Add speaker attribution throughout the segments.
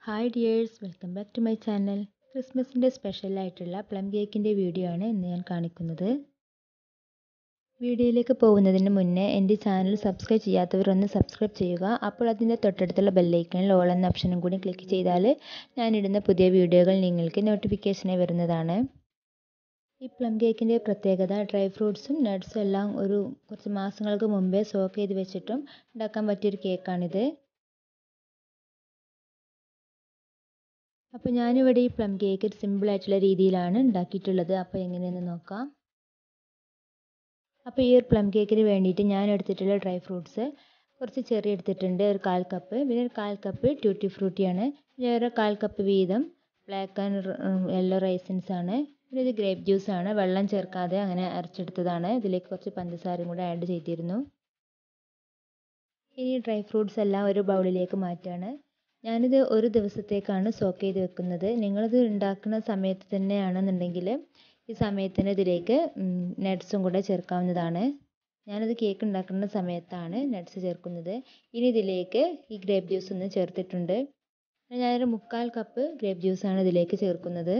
Speaker 1: hi dears welcome back to my channel ക്രിസ്മസിൻ്റെ സ്പെഷ്യലായിട്ടുള്ള plum കേക്കിൻ്റെ വീഡിയോ ആണ് ഇന്ന് ഞാൻ കാണിക്കുന്നത് വീഡിയോയിലേക്ക് പോകുന്നതിന് മുന്നേ എൻ്റെ ചാനൽ സബ്സ്ക്രൈബ് ചെയ്യാത്തവർ ഒന്ന് സബ്സ്ക്രൈബ് ചെയ്യുക അപ്പോൾ അതിൻ്റെ തൊട്ടടുത്തുള്ള ബെല്ലൈക്കണിൽ ഓൾ എന്ന ഓപ്ഷനും കൂടി ക്ലിക്ക് ചെയ്താൽ ഞാനിടുന്ന പുതിയ വീഡിയോകൾ നിങ്ങൾക്ക് നോട്ടിഫിക്കേഷനായി വരുന്നതാണ് ഈ പ്ലം കേക്കിൻ്റെ പ്രത്യേകത ഡ്രൈ ഫ്രൂട്ട്സും നട്ട്സും എല്ലാം ഒരു കുറച്ച് മാസങ്ങൾക്ക് മുമ്പേ സോക്ക് ചെയ്ത് വെച്ചിട്ടും ഉണ്ടാക്കാൻ പറ്റിയൊരു കേക്കാണിത് അപ്പോൾ ഞാനിവിടെ ഈ പ്ലം കേക്ക് സിമ്പിളായിട്ടുള്ള രീതിയിലാണ് ഉണ്ടാക്കിയിട്ടുള്ളത് അപ്പോൾ എങ്ങനെയെന്ന് നോക്കാം അപ്പോൾ ഈ ഒരു പ്ലം കേക്കിന് വേണ്ടിയിട്ട് ഞാൻ എടുത്തിട്ടുള്ള ഡ്രൈ ഫ്രൂട്ട്സ് കുറച്ച് ചെറിയ എടുത്തിട്ടുണ്ട് ഒരു കാൽ കപ്പ് പിന്നെ ഒരു കാൽ കപ്പ് ട്യൂട്ടി ഫ്രൂട്ടിയാണ് പിന്നെ ഒരു കാൽ കപ്പ് വീതം ബ്ലാക്ക് ആൻഡ് യെല്ലോ റൈസിൻസ് ആണ് പിന്നെ ഇത് ഗ്രേപ്പ് ജ്യൂസ് ആണ് വെള്ളം ചേർക്കാതെ അങ്ങനെ അരച്ചെടുത്തതാണ് ഇതിലേക്ക് കുറച്ച് പഞ്ചസാരയും കൂടെ ആഡ് ചെയ്തിരുന്നു ഇനി ഡ്രൈ ഫ്രൂട്ട്സ് എല്ലാം ഒരു ബൗളിലേക്ക് മാറ്റാണ് ഞാനിത് ഒരു ദിവസത്തേക്കാണ് സോക്ക് ചെയ്ത് വെക്കുന്നത് നിങ്ങളിത് ഉണ്ടാക്കുന്ന സമയത്ത് തന്നെയാണെന്നുണ്ടെങ്കിൽ ഈ സമയത്തിന് ഇതിലേക്ക് നട്ട്സും കൂടെ ചേർക്കാവുന്നതാണ് ഞാനത് കേക്ക് ഉണ്ടാക്കുന്ന സമയത്താണ് നട്ട്സ് ചേർക്കുന്നത് ഇനി ഇതിലേക്ക് ഈ ഗ്രേപ്പ് ജ്യൂസ് ഒന്ന് ചേർത്തിട്ടുണ്ട് ഞാനൊരു മുക്കാൽ കപ്പ് ഗ്രേപ്പ് ജ്യൂസാണ് ഇതിലേക്ക് ചേർക്കുന്നത്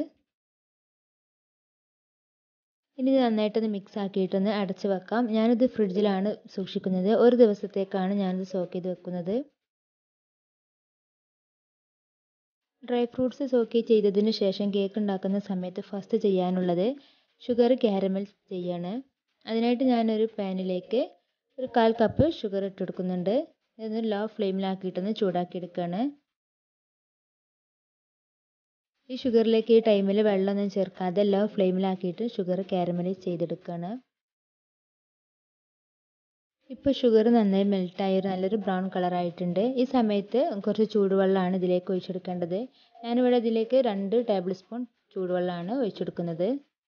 Speaker 1: ഇനി ഇത് നന്നായിട്ടൊന്ന് മിക്സ് ആക്കിയിട്ടൊന്ന് അടച്ച് വെക്കാം ഞാനിത് ഫ്രിഡ്ജിലാണ് സൂക്ഷിക്കുന്നത് ഒരു ദിവസത്തേക്കാണ് ഞാനിത് സോക്ക് ചെയ്ത് വെക്കുന്നത് ഡ്രൈ ഫ്രൂട്ട്സ് സോക്ക് ചെയ്തതിന് ശേഷം കേക്ക് ഉണ്ടാക്കുന്ന സമയത്ത് ഫസ്റ്റ് ചെയ്യാനുള്ളത് ഷുഗർ കാരമൽ ചെയ്യാണ് അതിനായിട്ട് ഞാനൊരു പാനിലേക്ക് ഒരു കാൽ കപ്പ് ഷുഗർ ഇട്ട് കൊടുക്കുന്നുണ്ട് ഇതൊന്ന് ലോ ഫ്ലെയിമിലാക്കിയിട്ടൊന്ന് ചൂടാക്കി എടുക്കുകയാണ് ഈ ഷുഗറിലേക്ക് ഈ ടൈമിൽ വെള്ളമൊന്നും ചേർക്കാതെ ലോ ഫ്ലെയിമിലാക്കിയിട്ട് ഷുഗർ കാരമലൈസ് ചെയ്തെടുക്കുകയാണ് ഇപ്പോൾ ഷുഗർ നന്നായി മെൽറ്റായി ഒരു നല്ലൊരു ബ്രൗൺ കളറായിട്ടുണ്ട് ഈ സമയത്ത് കുറച്ച് ചൂടുവെള്ളമാണ് ഇതിലേക്ക് ഒഴിച്ചെടുക്കേണ്ടത് ഞാനിവിടെ ഇതിലേക്ക് രണ്ട് ടേബിൾ സ്പൂൺ ചൂടുവെള്ളമാണ് ഒഴിച്ചെടുക്കുന്നത്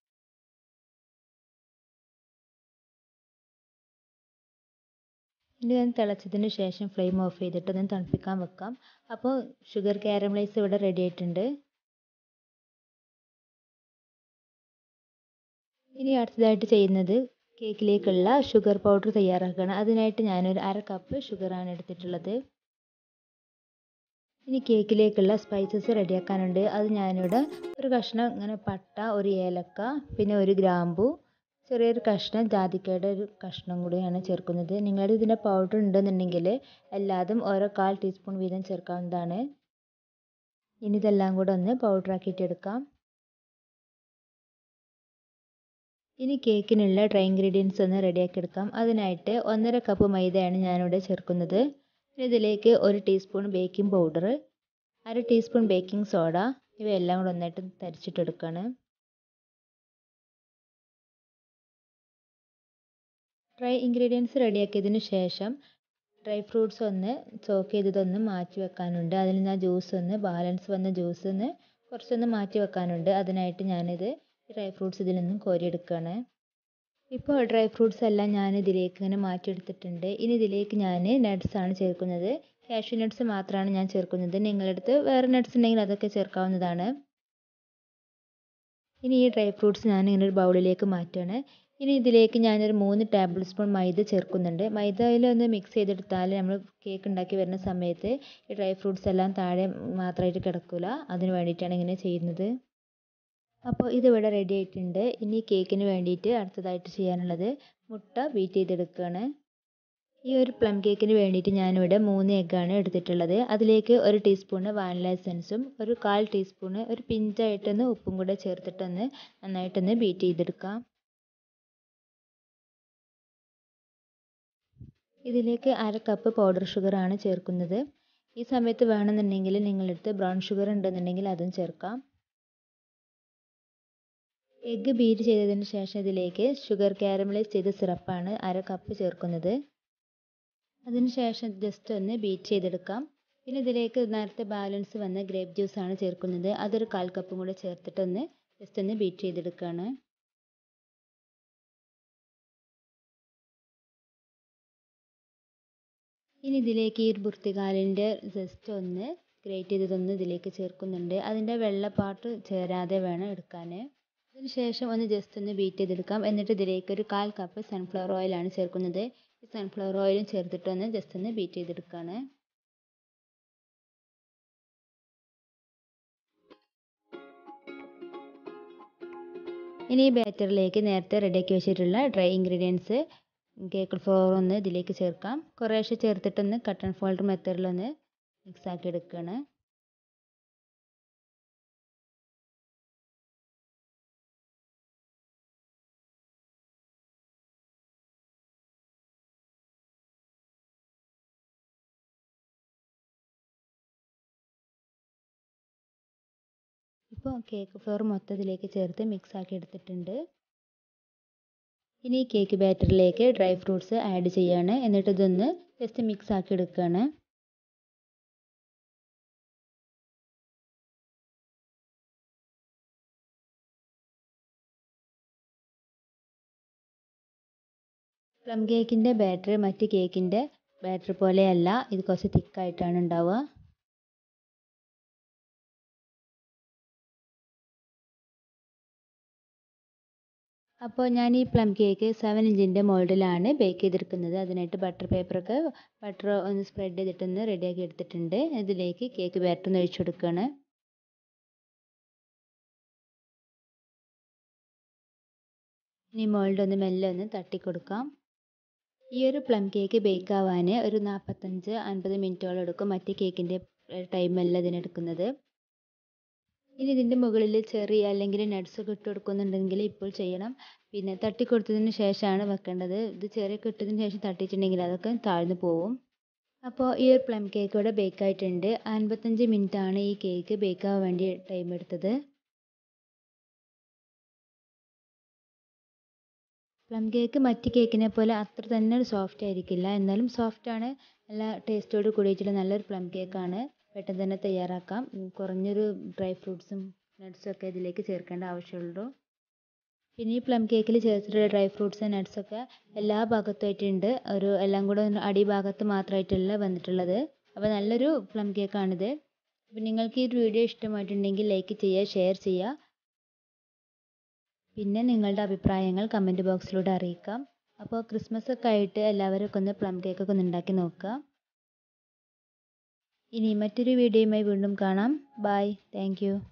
Speaker 1: ഇനി ഞാൻ തിളച്ചതിന് ശേഷം ഫ്ലെയിം ഓഫ് ചെയ്തിട്ട് ഒന്ന് തണുപ്പിക്കാൻ വെക്കാം അപ്പോൾ ഷുഗർ കാരമലൈസ് ഇവിടെ റെഡി ആയിട്ടുണ്ട് ഇനി അടുത്തതായിട്ട് ചെയ്യുന്നത് കേക്കിലേക്കുള്ള ഷുഗർ പൗഡർ തയ്യാറാക്കുകയാണ് അതിനായിട്ട് ഞാനൊരു അര കപ്പ് ഷുഗറാണ് എടുത്തിട്ടുള്ളത് ഇനി കേക്കിലേക്കുള്ള സ്പൈസസ് റെഡിയാക്കാനുണ്ട് അത് ഞാനിവിടെ ഒരു കഷ്ണം ഇങ്ങനെ പട്ട ഒരു ഏലക്ക പിന്നെ ഒരു ഗ്രാമ്പു ചെറിയൊരു കഷ്ണം ജാതിക്കയുടെ ഒരു കഷ്ണം കൂടിയാണ് ചേർക്കുന്നത് നിങ്ങളുടെ ഇതിൻ്റെ പൗഡർ ഉണ്ടെന്നുണ്ടെങ്കിൽ എല്ലാതും ഓരോ കാൽ ടീസ്പൂൺ വീതം ചേർക്കാവുന്നതാണ് ഇനി ഇതെല്ലാം കൂടെ ഒന്ന് പൗഡർ ആക്കിയിട്ട് എടുക്കാം ഇനി കേക്കിനുള്ള ഡ്രൈ ഇൻഗ്രീഡിയൻസ് ഒന്ന് റെഡിയാക്കി എടുക്കാം അതിനായിട്ട് ഒന്നര കപ്പ് മൈദയാണ് ഞാനിവിടെ ചേർക്കുന്നത് ഇതിലേക്ക് ഒരു ടീസ്പൂൺ ബേക്കിംഗ് പൗഡർ അര ടീസ്പൂൺ ബേക്കിംഗ് സോഡ ഇവയെല്ലാം കൂടെ ഒന്നായിട്ട് തരിച്ചിട്ടെടുക്കുകയാണ് ഡ്രൈ ഇൻഗ്രീഡിയൻസ് റെഡിയാക്കിയതിന് ശേഷം ഡ്രൈ ഫ്രൂട്ട്സ് ഒന്ന് സോക്ക് ചെയ്തതൊന്ന് മാറ്റി വെക്കാനുണ്ട് അതിൽ നിന്ന് ആ ജ്യൂസ് ഒന്ന് ബാലൻസ് വന്ന ജ്യൂസ് ഒന്ന് കുറച്ചൊന്ന് മാറ്റി വെക്കാനുണ്ട് അതിനായിട്ട് ഞാനിത് ഡ്രൈ ഫ്രൂട്ട്സ് ഇതിൽ നിന്നും കോരിയെടുക്കുകയാണ് ഇപ്പോൾ ഡ്രൈ ഫ്രൂട്ട്സ് എല്ലാം ഞാൻ ഇതിലേക്ക് ഇങ്ങനെ മാറ്റിയെടുത്തിട്ടുണ്ട് ഇനി ഇതിലേക്ക് ഞാൻ നട്ട്സ് ആണ് ചേർക്കുന്നത് കാഷ്യൂ നട്ട്സ് മാത്രമാണ് ഞാൻ ചേർക്കുന്നത് നിങ്ങളുടെ അടുത്ത് വേറെ നട്ട്സ് ഉണ്ടെങ്കിൽ അതൊക്കെ ചേർക്കാവുന്നതാണ് ഇനി ഈ ഡ്രൈ ഫ്രൂട്ട്സ് ഞാൻ ഇങ്ങനെ ഒരു ബൗളിലേക്ക് മാറ്റുകയാണ് ഇനി ഇതിലേക്ക് ഞാനൊരു മൂന്ന് ടേബിൾ സ്പൂൺ മൈദ ചേർക്കുന്നുണ്ട് മൈദയിൽ ഒന്ന് മിക്സ് ചെയ്തെടുത്താൽ നമ്മൾ കേക്ക് ഉണ്ടാക്കി വരുന്ന സമയത്ത് ഈ ഡ്രൈ ഫ്രൂട്ട്സ് എല്ലാം താഴെ മാത്രമായിട്ട് കിടക്കില്ല അതിന് വേണ്ടിയിട്ടാണ് ഇങ്ങനെ ചെയ്യുന്നത് അപ്പോൾ ഇതിവിടെ റെഡി ആയിട്ടുണ്ട് ഇനി കേക്കിന് വേണ്ടിയിട്ട് അടുത്തതായിട്ട് ചെയ്യാനുള്ളത് മുട്ട ബീറ്റ് ചെയ്തെടുക്കുകയാണ് ഈ ഒരു പ്ലം കേക്കിന് വേണ്ടിയിട്ട് ഞാനിവിടെ മൂന്ന് എഗ്ഗാണ് എടുത്തിട്ടുള്ളത് അതിലേക്ക് ഒരു ടീസ്പൂണ് വാനില എസൻസും ഒരു കാൽ ടീസ്പൂണ് ഒരു പിഞ്ചായിട്ടൊന്ന് ഉപ്പും കൂടെ ചേർത്തിട്ടൊന്ന് നന്നായിട്ടൊന്ന് ബീറ്റ് ചെയ്തെടുക്കാം ഇതിലേക്ക് അര കപ്പ് പൗഡർ ഷുഗറാണ് ചേർക്കുന്നത് ഈ സമയത്ത് വേണമെന്നുണ്ടെങ്കിൽ നിങ്ങളടുത്ത് ബ്രൗൺ ഷുഗർ ഉണ്ടെന്നുണ്ടെങ്കിൽ അതും ചേർക്കാം എഗ്ഗ് ബീറ്റ് ചെയ്തതിന് ശേഷം ഇതിലേക്ക് ഷുഗർ കാരമലൈസ് ചെയ്ത സിറപ്പാണ് അര കപ്പ് ചേർക്കുന്നത് അതിന് ശേഷം ജസ്റ്റ് ഒന്ന് ബീറ്റ് ചെയ്തെടുക്കാം പിന്നെ ഇതിലേക്ക് നേരത്തെ ബാലൻസ് വന്ന ഗ്രേപ്പ് ജ്യൂസാണ് ചേർക്കുന്നത് അതൊരു കാൽ കപ്പും കൂടെ ചേർത്തിട്ടൊന്ന് ജസ്റ്റ് ഒന്ന് ബീറ്റ് ചെയ്തെടുക്കുകയാണ് ഇനി ഇതിലേക്ക് ഈ ബുർത്തികാലിൻ്റെ ജസ്റ്റ് ഒന്ന് ഗ്രേറ്റ് ചെയ്തതൊന്ന് ഇതിലേക്ക് ചേർക്കുന്നുണ്ട് അതിൻ്റെ വെള്ള പാർട്ട് ചേരാതെ വേണം എടുക്കാൻ അതിനുശേഷം ഒന്ന് ജസ്റ്റ് ഒന്ന് ബീറ്റ് ചെയ്തെടുക്കാം എന്നിട്ട് ഇതിലേക്ക് ഒരു കാൽ കപ്പ് സൺഫ്ലവർ ഓയിലാണ് ചേർക്കുന്നത് ഈ സൺഫ്ലവർ ഓയിലും ചേർത്തിട്ടൊന്ന് ജസ്റ്റ് ഒന്ന് ബീറ്റ് ചെയ്തെടുക്കുകയാണ് ഇനി ഈ ബാറ്ററിലേക്ക് നേരത്തെ റെഡിയാക്കി വെച്ചിട്ടുള്ള ഡ്രൈ ഇൻഗ്രീഡിയൻസ് കേക്ക് ഫ്ലോർ ഒന്ന് ഇതിലേക്ക് ചേർക്കാം കുറേശ്ശെ ചേർത്തിട്ടൊന്ന് കട്ട് ആൻഡ് ഫോൾഡ് മെത്തേഡിലൊന്ന് മിക്സ് ആക്കി എടുക്കുകയാണ് ഇപ്പോൾ കേക്ക് ഫ്ലോർ മൊത്തത്തിലേക്ക് ചേർത്ത് മിക്സ് ആക്കി എടുത്തിട്ടുണ്ട് ഇനി ഈ കേക്ക് ബാറ്ററിലേക്ക് ഡ്രൈ ഫ്രൂട്ട്സ് ആഡ് ചെയ്യാണ് എന്നിട്ട് ഇതൊന്ന് ജസ്റ്റ് മിക്സ് ആക്കി എടുക്കുകയാണ് പ്ലം കേക്കിൻ്റെ ബാറ്റർ മറ്റ് കേക്കിൻ്റെ ബാറ്റർ പോലെയല്ല ഇത് കുറച്ച് തിക്കായിട്ടാണ് ഉണ്ടാവുക അപ്പോൾ ഞാൻ ഈ പ്ലം കേക്ക് സെവൻ ഇഞ്ചിൻ്റെ മോൾഡിലാണ് ബേക്ക് ചെയ്തെടുക്കുന്നത് അതിനായിട്ട് ബട്ടർ പേപ്പറൊക്കെ ബട്ടർ ഒന്ന് സ്പ്രെഡ് ചെയ്തിട്ടൊന്ന് റെഡിയാക്കി എടുത്തിട്ടുണ്ട് ഇതിലേക്ക് കേക്ക് ബാറ്റർ ഒന്ന് ഒഴിച്ചു കൊടുക്കുകയാണ് ഇനി മോൾഡ് ഒന്ന് മെല്ലെ ഒന്ന് തട്ടി കൊടുക്കാം ഈ ഒരു പ്ലം കേക്ക് ബേക്ക് ആവാൻ ഒരു നാൽപ്പത്തഞ്ച് അൻപത് മിനിറ്റോളം എടുക്കും മറ്റേ കേക്കിൻ്റെ ടൈമല്ല ഇതിനെടുക്കുന്നത് ഇനി ഇതിൻ്റെ മുകളിൽ ചെറി അല്ലെങ്കിൽ നട്ട്സ് ഒക്കെ ഇട്ട് കൊടുക്കുന്നുണ്ടെങ്കിൽ ഇപ്പോൾ ചെയ്യണം പിന്നെ തട്ടി കൊടുത്തതിന് ശേഷമാണ് വെക്കേണ്ടത് ഇത് ചെറിയൊക്കെ ഇട്ടതിന് ശേഷം തട്ടിയിട്ടുണ്ടെങ്കിൽ അതൊക്കെ താഴ്ന്നു പോവും അപ്പോൾ ഈ ഒരു പ്ലം കേക്ക് ഇവിടെ ബേക്ക് ആയിട്ടുണ്ട് അൻപത്തഞ്ച് മിനിറ്റ് ആണ് ഈ കേക്ക് ബേക്ക് ആവാൻ വേണ്ടി ടൈം എടുത്തത് പ്ലം കേക്ക് മറ്റ് കേക്കിനെ പോലെ അത്ര തന്നെ സോഫ്റ്റ് ആയിരിക്കില്ല എന്നാലും സോഫ്റ്റാണ് നല്ല ടേസ്റ്റോട് കൂടിയിട്ടുള്ള നല്ലൊരു പ്ലം കേക്കാണ് പെട്ടെന്ന് തന്നെ തയ്യാറാക്കാം കുറഞ്ഞൊരു ഡ്രൈ ഫ്രൂട്ട്സും നട്ട്സും ഒക്കെ ഇതിലേക്ക് ചേർക്കേണ്ട ആവശ്യമുള്ളൂ പിന്നെ ഈ പ്ലം കേക്കിൽ ചേർത്തിട്ടുള്ള ഡ്രൈ ഫ്രൂട്ട്സ് നട്ട്സൊക്കെ എല്ലാ ഭാഗത്തുമായിട്ടുണ്ട് ഒരു എല്ലാം കൂടെ അടിഭാഗത്ത് മാത്രമായിട്ടല്ല വന്നിട്ടുള്ളത് അപ്പോൾ നല്ലൊരു പ്ലം കേക്കാണിത് അപ്പോൾ നിങ്ങൾക്ക് ഈ വീഡിയോ ഇഷ്ടമായിട്ടുണ്ടെങ്കിൽ ലൈക്ക് ചെയ്യുക ഷെയർ ചെയ്യുക പിന്നെ നിങ്ങളുടെ അഭിപ്രായങ്ങൾ കമൻറ്റ് ബോക്സിലൂടെ അറിയിക്കാം അപ്പോൾ ക്രിസ്മസ് ഒക്കെ ആയിട്ട് എല്ലാവരും ഒക്കെ ഒന്ന് പ്ലം കേക്കൊക്കെ ഒന്ന് ഉണ്ടാക്കി നോക്കുക ഇനി മറ്റൊരു വീഡിയോയുമായി വീണ്ടും കാണാം ബൈ താങ്ക്